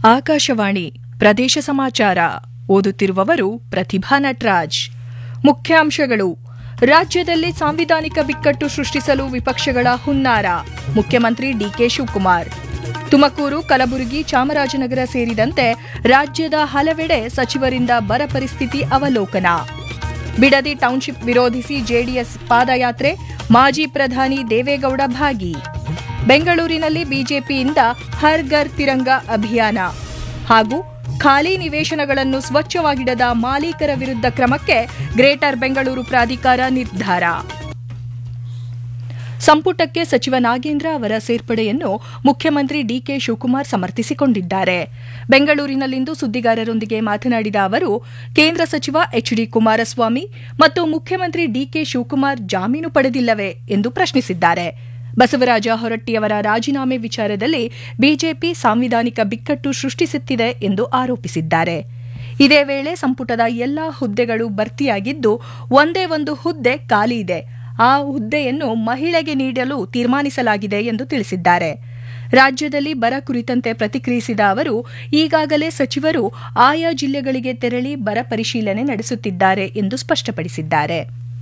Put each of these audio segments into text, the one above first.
ಆಕಾಶವಾಣಿ ಪ್ರದೇಶ ಸಮಾಚಾರ ಓದುತ್ತಿರುವವರು ಪ್ರತಿಭಾ ನಟರಾಜ್ ಮುಖ್ಯಾಂಶಗಳು ರಾಜ್ಯದಲ್ಲಿ ಸಾಂವಿಧಾನಿಕ ಬಿಕ್ಕಟ್ಟು ಸೃಷ್ಟಿಸಲು ವಿಪಕ್ಷಗಳ ಹುನ್ನಾರ ಮುಖ್ಯಮಂತ್ರಿ ಡಿಕೆ ಶಿವಕುಮಾರ್ ತುಮಕೂರು ಕಲಬುರಗಿ ಚಾಮರಾಜನಗರ ಸೇರಿದಂತೆ ರಾಜ್ಯದ ಹಲವೆಡೆ ಸಚಿವರಿಂದ ಬರ ಪರಿಸ್ಥಿತಿ ಅವಲೋಕನ ಬಿಡದಿ ಟೌನ್ಶಿಪ್ ವಿರೋಧಿಸಿ ಜೆಡಿಎಸ್ ಪಾದಯಾತ್ರೆ ಮಾಜಿ ಪ್ರಧಾನಿ ದೇವೇಗೌಡ ಭಾಗಿ ಬೆಂಗಳೂರಿನಲ್ಲಿ ಬಿಜೆಪಿಯಿಂದ ಹರ್ ಘರ್ ತಿರಂಗ ಅಭಿಯಾನ ಹಾಗೂ ಖಾಲಿ ನಿವೇಶನಗಳನ್ನು ಸ್ವಚ್ಛವಾಗಿಡದ ಮಾಲೀಕರ ವಿರುದ್ಧ ಕ್ರಮಕ್ಕೆ ಗ್ರೇಟರ್ ಬೆಂಗಳೂರು ಪ್ರಾಧಿಕಾರ ನಿರ್ಧಾರ ಸಂಪುಟಕ್ಕೆ ಸಚಿವ ನಾಗೇಂದ್ರ ಅವರ ಸೇರ್ಪಡೆಯನ್ನು ಮುಖ್ಯಮಂತ್ರಿ ಡಿಕೆ ಶಿವಕುಮಾರ್ ಸಮರ್ಥಿಸಿಕೊಂಡಿದ್ದಾರೆ ಬೆಂಗಳೂರಿನಲ್ಲಿಂದು ಸುದ್ದಿಗಾರರೊಂದಿಗೆ ಮಾತನಾಡಿದ ಅವರು ಕೇಂದ್ರ ಸಚಿವ ಎಚ್ಡಿ ಕುಮಾರಸ್ವಾಮಿ ಮತ್ತು ಮುಖ್ಯಮಂತ್ರಿ ಡಿಕೆ ಶಿವಕುಮಾರ್ ಜಾಮೀನು ಪಡೆದಿಲ್ಲವೇ ಎಂದು ಪ್ರಶ್ನಿಸಿದ್ದಾರೆ ಬಸವರಾಜ ಹೊರಟ್ಟಿಯವರ ರಾಜೀನಾಮೆ ವಿಚಾರದಲ್ಲಿ ಬಿಜೆಪಿ ಸಾಂವಿಧಾನಿಕ ಬಿಕ್ಕಟ್ಟು ಸೃಷ್ಟಿಸುತ್ತಿದೆ ಎಂದು ಆರೋಪಿಸಿದ್ದಾರೆ ಇದೇ ವೇಳೆ ಸಂಪುಟದ ಎಲ್ಲಾ ಹುದ್ದೆಗಳು ಭರ್ತಿಯಾಗಿದ್ದು ಒಂದೇ ಒಂದು ಹುದ್ದೆ ಖಾಲಿ ಇದೆ ಆ ಹುದ್ದೆಯನ್ನು ಮಹಿಳೆಗೆ ನೀಡಲು ತೀರ್ಮಾನಿಸಲಾಗಿದೆ ಎಂದು ತಿಳಿಸಿದ್ದಾರೆ ರಾಜ್ಯದಲ್ಲಿ ಬರ ಕುರಿತಂತೆ ಪ್ರತಿಕ್ರಿಯಿಸಿದ ಅವರು ಈಗಾಗಲೇ ಸಚಿವರು ಆಯಾ ಜಿಲ್ಲೆಗಳಿಗೆ ತೆರಳಿ ಬರ ಪರಿಶೀಲನೆ ನಡೆಸುತ್ತಿದ್ದಾರೆ ಎಂದು ಸ್ಪಷ್ಟಪಡಿಸಿದ್ದಾರೆ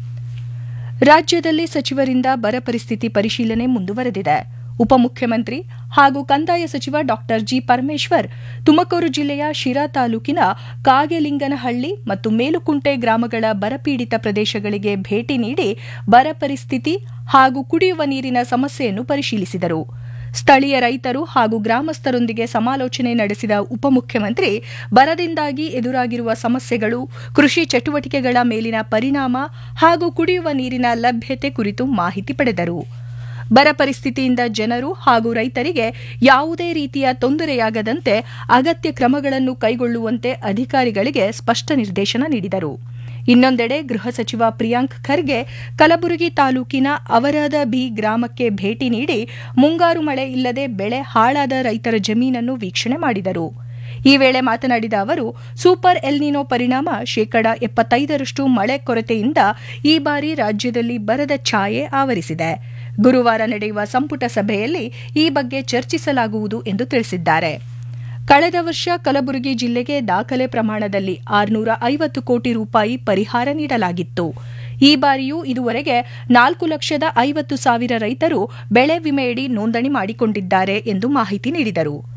ರಾಜ್ಯದಲ್ಲಿ ಸಚಿವರಿಂದ ಬರ ಪರಿಸ್ಥಿತಿ ಪರಿಶೀಲನೆ ಮುಂದುವರೆದಿದೆ ಉಪಮುಖ್ಯಮಂತ್ರಿ ಹಾಗೂ ಕಂದಾಯ ಸಚಿವ ಡಾ ಜಿ ಪರಮೇಶ್ವರ್ ತುಮಕೂರು ಜಿಲ್ಲೆಯ ಶಿರಾ ತಾಲೂಕಿನ ಕಾಗೆಲಿಂಗನಹಳ್ಳಿ ಮತ್ತು ಮೇಲುಕುಂಟೆ ಗ್ರಾಮಗಳ ಬರಪೀಡಿತ ಪ್ರದೇಶಗಳಿಗೆ ಭೇಟಿ ನೀಡಿ ಬರ ಪರಿಸ್ಥಿತಿ ಹಾಗೂ ಕುಡಿಯುವ ನೀರಿನ ಸಮಸ್ಯೆಯನ್ನು ಪರಿಶೀಲಿಸಿದರು ಸ್ಥಳೀಯ ರೈತರು ಹಾಗೂ ಗ್ರಾಮಸ್ಥರೊಂದಿಗೆ ಸಮಾಲೋಚನೆ ನಡೆಸಿದ ಉಪಮುಖ್ಯಮಂತ್ರಿ ಬರದಿಂದಾಗಿ ಎದುರಾಗಿರುವ ಸಮಸ್ಯೆಗಳು ಕೃಷಿ ಚಟುವಟಿಕೆಗಳ ಮೇಲಿನ ಪರಿಣಾಮ ಹಾಗೂ ಕುಡಿಯುವ ನೀರಿನ ಲಭ್ಯತೆ ಕುರಿತು ಮಾಹಿತಿ ಪಡೆದರು ಬರ ಪರಿಸ್ಥಿತಿಯಿಂದ ಜನರು ಹಾಗೂ ರೈತರಿಗೆ ಯಾವುದೇ ರೀತಿಯ ತೊಂದರೆಯಾಗದಂತೆ ಅಗತ್ಯ ಕ್ರಮಗಳನ್ನು ಕೈಗೊಳ್ಳುವಂತೆ ಅಧಿಕಾರಿಗಳಿಗೆ ಸ್ಪಷ್ಟ ನಿರ್ದೇಶನ ನೀಡಿದರು ಇನ್ನೊಂದೆಡೆ ಗೃಹ ಸಚಿವ ಪ್ರಿಯಾಂಕ್ ಖರ್ಗೆ ಕಲಬುರಗಿ ತಾಲೂಕಿನ ಅವರಾದ ಬಿ ಗ್ರಾಮಕ್ಕೆ ಭೇಟಿ ನೀಡಿ ಮುಂಗಾರು ಮಳೆ ಇಲ್ಲದೆ ಬೆಳೆ ಹಾಳಾದ ರೈತರ ಜಮೀನನ್ನು ವೀಕ್ಷಣೆ ಮಾಡಿದರು ಈ ವೇಳೆ ಮಾತನಾಡಿದ ಅವರು ಸೂಪರ್ ಎಲ್ನಿನೋ ಪರಿಣಾಮ ಶೇಕಡ ಎಪ್ಪತ್ತೈದರಷ್ಟು ಮಳೆ ಕೊರತೆಯಿಂದ ಈ ಬಾರಿ ರಾಜ್ಯದಲ್ಲಿ ಬರದ ಛಾಯೆ ಆವರಿಸಿದೆ ಗುರುವಾರ ನಡೆಯುವ ಸಂಪುಟ ಸಭೆಯಲ್ಲಿ ಈ ಬಗ್ಗೆ ಚರ್ಚಿಸಲಾಗುವುದು ಎಂದು ತಿಳಿಸಿದ್ದಾರೆ ಕಳೆದ ವರ್ಷ ಕಲಬುರಗಿ ಜಿಲ್ಲೆಗೆ ದಾಖಲೆ ಪ್ರಮಾಣದಲ್ಲಿ ಆರುನೂರ ಐವತ್ತು ಕೋಟಿ ರೂಪಾಯಿ ಪರಿಹಾರ ನೀಡಲಾಗಿತ್ತು ಈ ಬಾರಿಯೂ ಇದುವರೆಗೆ ನಾಲ್ಕು ಲಕ್ಷದ ಐವತ್ತು ಸಾವಿರ ರೈತರು ಬೆಳೆ ವಿಮೆಯಡಿ ನೋಂದಣಿ ಮಾಡಿಕೊಂಡಿದ್ದಾರೆ ಎಂದು ಮಾಹಿತಿ ನೀಡಿದರು